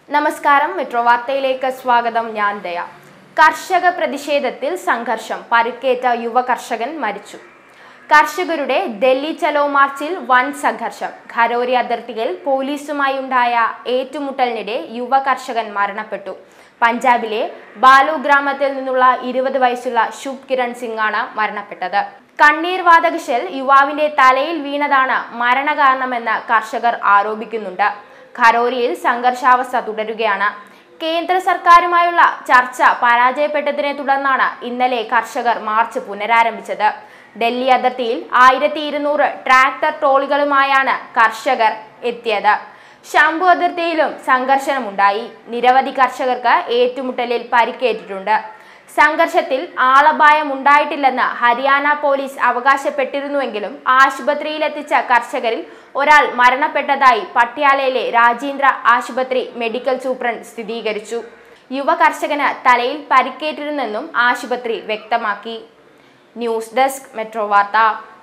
നമസ്കാരം മെട്രോ വാർത്തയിലേക്ക് സ്വാഗതം ഞാൻ ദയ കർഷക പ്രതിഷേധത്തിൽ സംഘർഷം പരുക്കേറ്റ യുവ കർഷകൻ മരിച്ചു കർഷകരുടെ ഡൽഹി ചലോ മാർച്ചിൽ വൻ സംഘർഷം ഖരോരി അതിർത്തിയിൽ പോലീസുമായി ഉണ്ടായ ഏറ്റുമുട്ടലിനിടെ യുവ കർഷകൻ മരണപ്പെട്ടു പഞ്ചാബിലെ ബാലു ഗ്രാമത്തിൽ നിന്നുള്ള ഇരുപത് വയസ്സുള്ള ശുഭ് കിരൺ സിംഗാണ് മരണപ്പെട്ടത് കണ്ണീർ വാതകശൽ യുവാവിന്റെ തലയിൽ വീണതാണ് മരണകാരണമെന്ന് കർഷകർ ആരോപിക്കുന്നുണ്ട് ഖരോരിയിൽ സംഘർഷാവസ്ഥ തുടരുകയാണ് കേന്ദ്ര സർക്കാരുമായുള്ള ചർച്ച പരാജയപ്പെട്ടതിനെ തുടർന്നാണ് ഇന്നലെ കർഷകർ മാർച്ച് പുനരാരംഭിച്ചത് ഡൽഹി അതിർത്തിയിൽ ആയിരത്തി ഇരുന്നൂറ് ട്രാക്ടർ ട്രോളികളുമായാണ് കർഷകർ എത്തിയത് ശംഭു അതിർത്തിയിലും സംഘർഷമുണ്ടായി നിരവധി കർഷകർക്ക് ഏറ്റുമുട്ടലിൽ പരിക്കേറ്റിട്ടുണ്ട് സംഘർഷത്തിൽ ആളപായം ഉണ്ടായിട്ടില്ലെന്ന് ഹരിയാന പോലീസ് അവകാശപ്പെട്ടിരുന്നുവെങ്കിലും ആശുപത്രിയിലെത്തിച്ച കർഷകരിൽ ഒരാൾ മരണപ്പെട്ടതായി പട്യാലയിലെ രാജീന്ദ്ര ആശുപത്രി മെഡിക്കൽ സൂപ്രണ്ട് സ്ഥിരീകരിച്ചു യുവ കർഷകന് തലയിൽ പരിക്കേറ്റിരുന്നെന്നും ആശുപത്രി വ്യക്തമാക്കി ന്യൂസ് ഡെസ്ക് മെട്രോ വാർത്ത